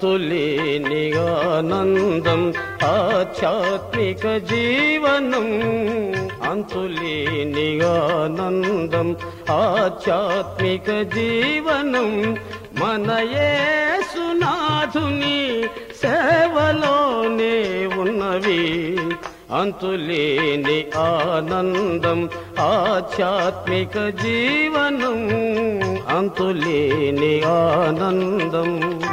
అంతులేని ఆనందం ఆధ్యాత్మిక జీవనం అంతులేని ఆనందం ఆధ్యాత్మిక జీవనం మన యేసునాథుని సేవలోనే ఉన్నవి అంతులేని ఆనందం ఆధ్యాత్మిక జీవనం అంతులేని ఆనందం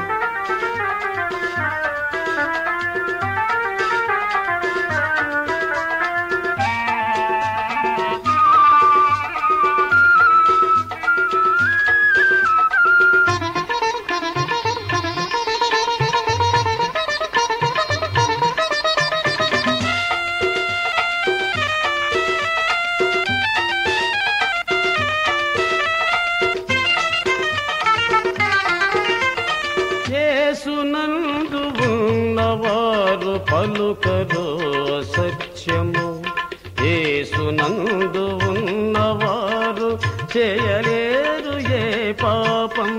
యేసునందు ఉన్నవారు పలుకరు సత్యము యేసునందు ఉన్నవారు చేయలేరు ఏ పాపం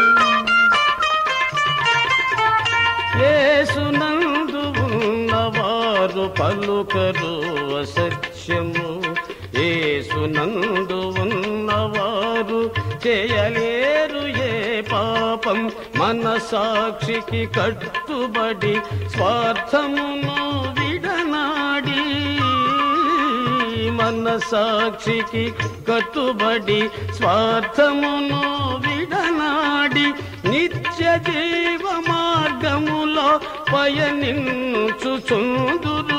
యేసునందు ఉన్నవారు పలుకరు సత్యము యేసునందు ఉన్నవారు చేయలేరు ఏ పాపం మన సాక్షికి కట్టుబడి స్వార్థమును విడనాడి మన సాక్షికి కట్టుబడి స్వార్థమును విడనాడి నిత్య జీవ మార్గములో పయనించుచుందురు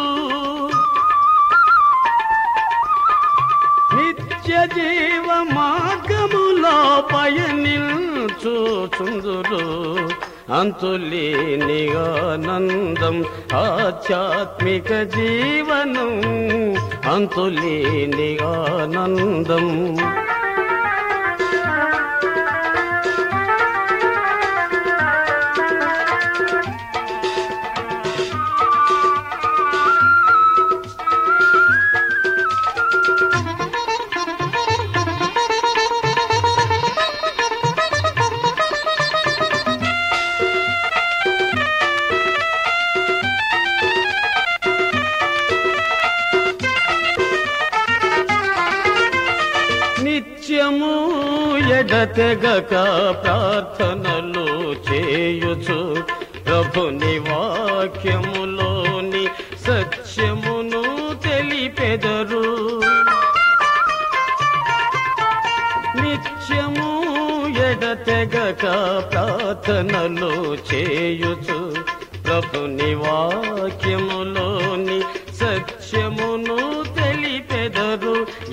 నిత్య జీవ మార్గములో పయనించుచుందురు అంతులేని ఆనందం ఆధ్యాత్మిక జీవనం అంతులేని ఆనందం నిత్యము ఎడతెగక ప్రార్థనలు చేయుచు ప్రభుని వాక్యములోని సత్యమును తెలిపెదరు నిత్యము ఎడతెగక ప్రార్థనలు చేయుచు ప్రభుని వాక్యములోని సత్యమును తెలిపెదరు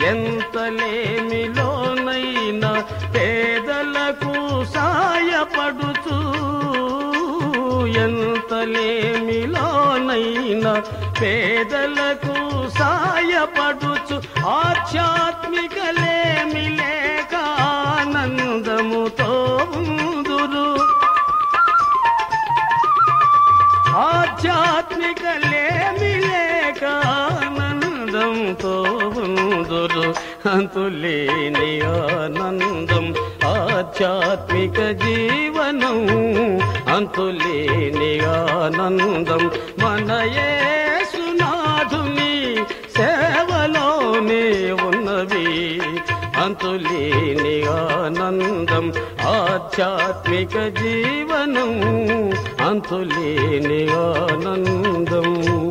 ఎంతలేమిలోనైనా పేదలకు సాయపడుతూ ఎంతలేమిలోనైనా పేదలకు సాయపడుచు ఆధ్యాత్మికలేమి లేక ఆనందముతో ఉందురు ఆధ్యాత్మికలేమి లేక ఆనందంతో ఉందురు అంతులేని ఆనందం ఆధ్యాత్మిక జీవనం అంతులేని ఆనందం మన యేసునాథుని సేవలోనే ఉన్నవి అంతులేని ఆనందం ఆధ్యాత్మిక జీవనం అంతులేని ఆనందం